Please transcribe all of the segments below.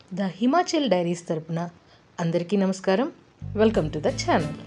the Himachal diaries తరపున అందరికీ నమస్కారం వెల్కమ్ టు ద ఛానల్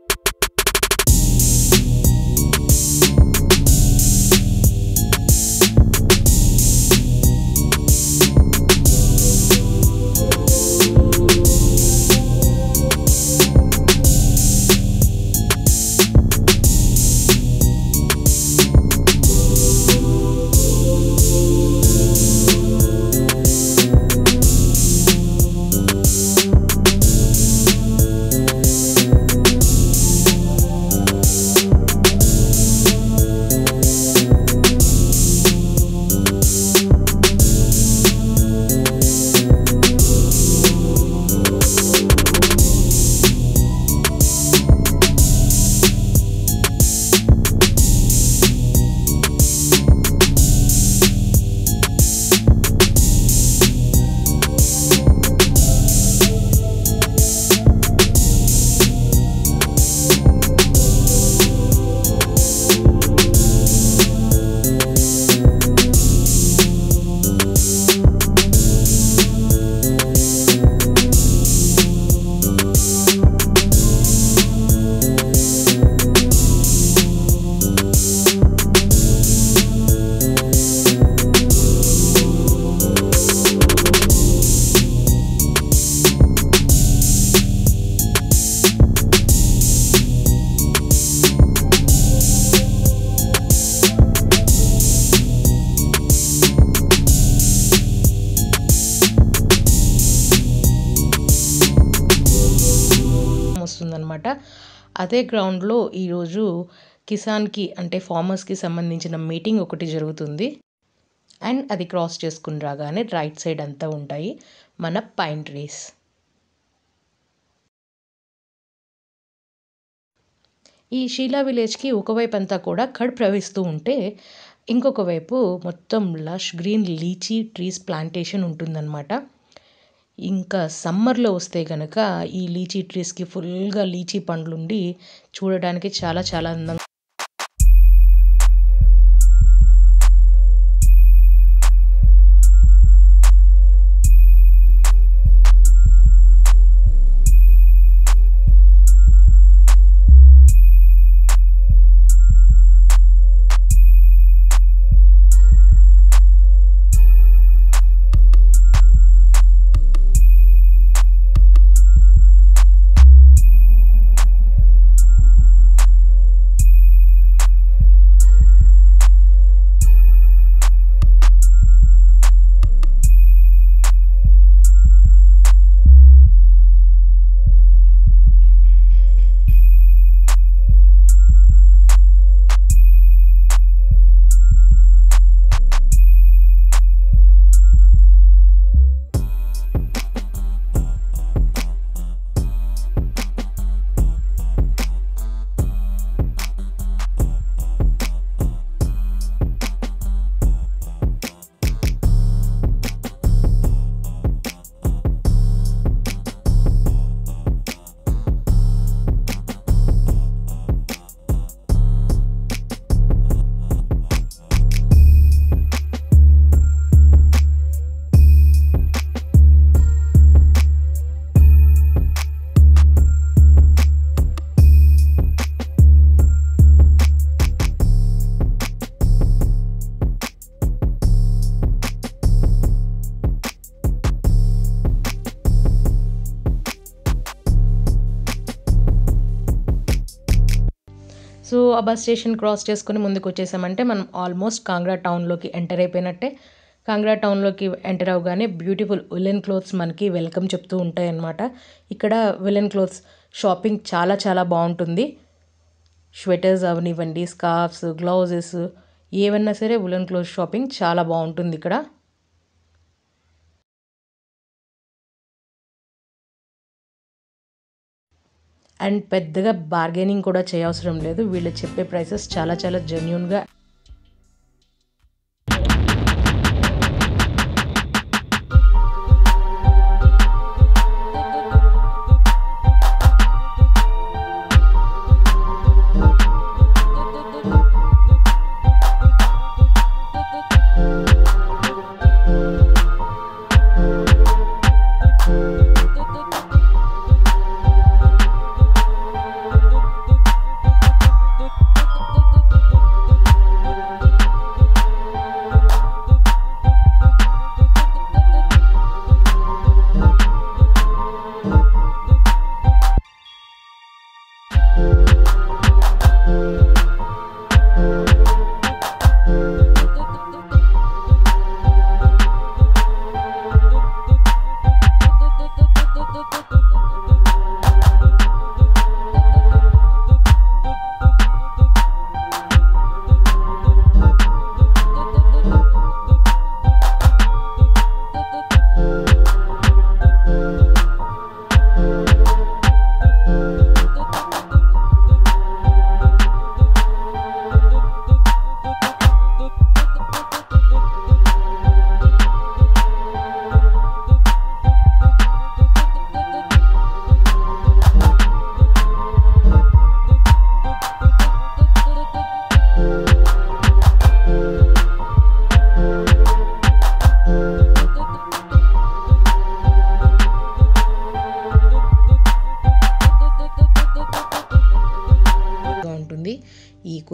వస్తుందన్నమాట అదే గ్రౌండ్లో ఈరోజు కిసాన్కి అంటే ఫార్మర్స్కి సంబంధించిన మీటింగ్ ఒకటి జరుగుతుంది అండ్ అది క్రాస్ చేసుకుని రాగానే రైట్ సైడ్ అంతా ఉంటాయి మన పైన్ ట్రీస్ ఈ షీలా విలేజ్కి ఒకవైపు అంతా కూడా కడ్ ప్రవహిస్తూ ఉంటే ఇంకొక వైపు మొత్తం lush green lychee trees plantation ఉంటుందన్నమాట ఇంకా సమ్మర్లో వస్తే కనుక ఈ లీచీ ట్రీస్కి ఫుల్గా లీచీ పండ్లు ఉండి చూడడానికి చాలా చాలా అందంగా సో ఆ బస్ స్టేషన్ క్రాస్ చేసుకుని ముందుకు వచ్చేసామంటే మనం ఆల్మోస్ట్ కాంగ్రా టౌన్లోకి ఎంటర్ అయిపోయినట్టే కాంగ్రా టౌన్లోకి ఎంటర్ అవగానే బ్యూటిఫుల్ ఉలెన్ క్లోత్స్ మనకి వెల్కమ్ చెప్తూ ఉంటాయి అన్నమాట ఇక్కడ ఉలెన్ క్లోత్స్ షాపింగ్ చాలా చాలా బాగుంటుంది స్వెటర్స్ అవనివ్వండి స్కార్ఫ్స్ గ్లౌజెస్ ఏవన్నా సరే ఉలెన్ క్లోత్ షాపింగ్ చాలా బాగుంటుంది ఇక్కడ అండ్ పెద్దగా బార్గెనింగ్ కూడా చేయవసరం లేదు వీళ్ళు చెప్పే ప్రైసెస్ చాలా చాలా జెన్యున్గా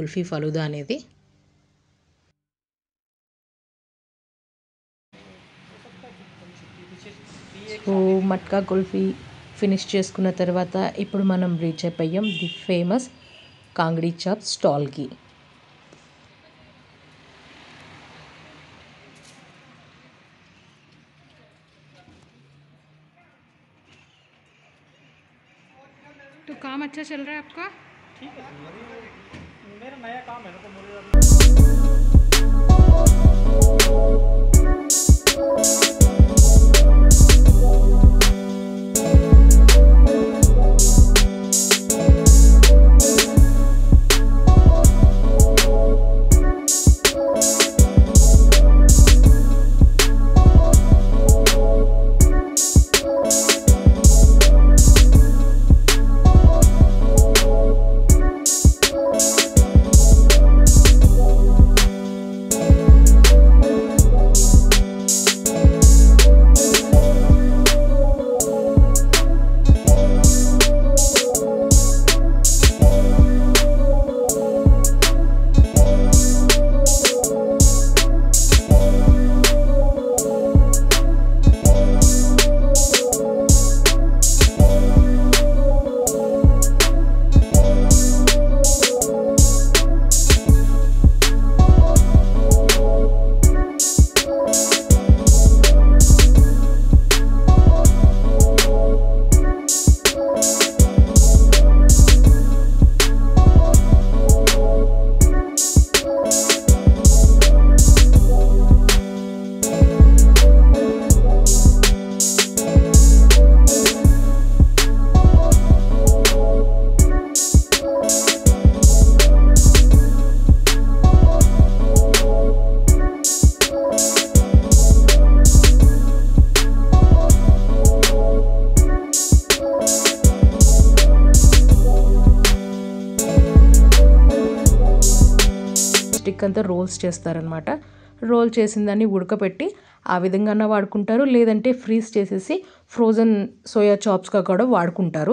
కుల్ఫీ ఫలూదా అనేది సో మట్కా కుల్ఫీ ఫినిష్ చేసుకున్న తర్వాత ఇప్పుడు మనం రీచ్ అయిపోయాం ది ఫేమస్ కాంగ్డీ చాప్ స్టాల్కి तो काम अच्छा चल रहा है आपका मेरा नया काम है ना तो मुझे స్టిక్ అంతా రోల్స్ చేస్తారనమాట రోల్ చేసిన దాన్ని ఉడకపెట్టి ఆ విధంగా వాడుకుంటారు లేదంటే ఫ్రీజ్ చేసేసి ఫ్రోజన్ సోయా చాప్స్గా కూడా వాడుకుంటారు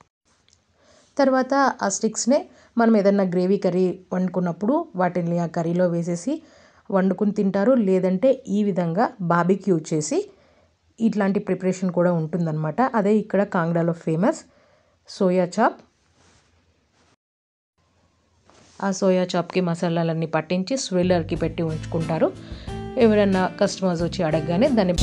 తర్వాత ఆ స్టిక్స్నే మనం ఏదన్నా గ్రేవీ కర్రీ వండుకున్నప్పుడు వాటిని ఆ కర్రీలో వేసేసి వండుకుని తింటారు లేదంటే ఈ విధంగా బాబిక్యూ చేసి ఇట్లాంటి ప్రిపరేషన్ కూడా ఉంటుందన్నమాట అదే ఇక్కడ కాంగ్డాలో ఫేమస్ సోయా చాప్ ఆ సోయా చాప్కి మసాలాలన్నీ పట్టించి స్విల్లర్కి పెట్టి ఉంచుకుంటారు ఎవరైనా కస్టమర్స్ వచ్చి అడగగానే దాన్ని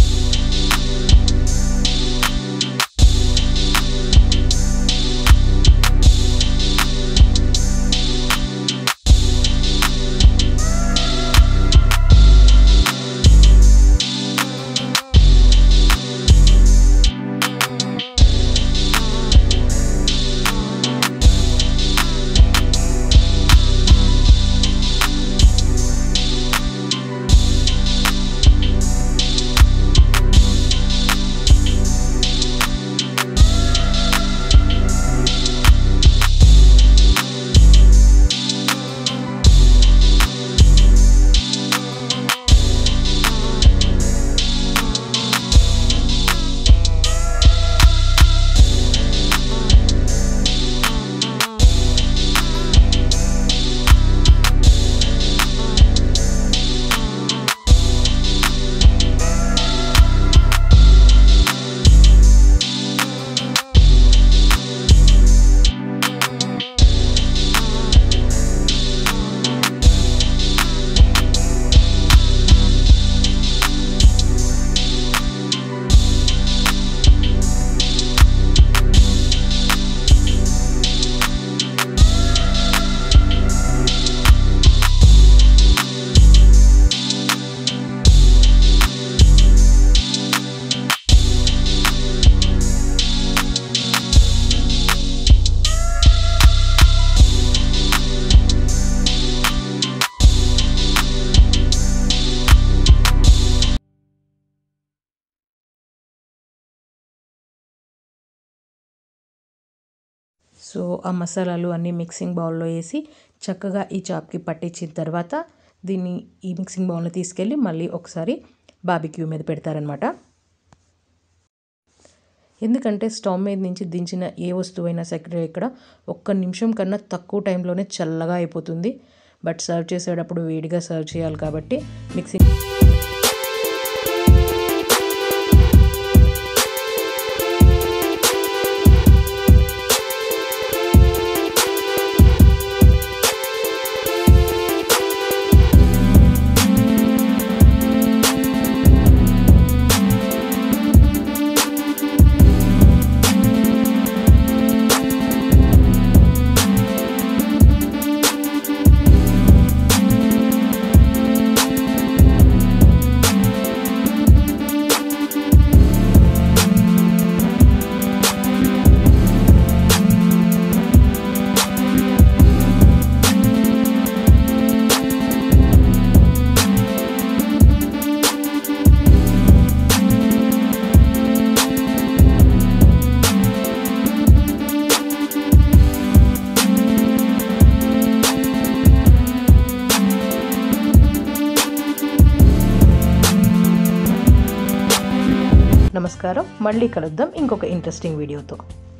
సో ఆ మసాలాలు అన్నీ మిక్సింగ్ బౌల్లో వేసి చక్కగా ఈ చాప్కి పట్టించిన తర్వాత దీన్ని ఈ మిక్సింగ్ బౌల్లో తీసుకెళ్ళి మళ్ళీ ఒకసారి బాబిక్యూ మీద పెడతారనమాట ఎందుకంటే స్టవ్ మీద నుంచి దించిన ఏ వస్తువైనా సరే ఇక్కడ ఒక్క నిమిషం కన్నా తక్కువ టైంలోనే చల్లగా అయిపోతుంది బట్ సర్వ్ చేసేటప్పుడు వేడిగా సర్వ్ చేయాలి కాబట్టి మిక్సింగ్ నమస్కారం మళ్ళీ కలుద్దాం ఇంకొక ఇంట్రెస్టింగ్ వీడియోతో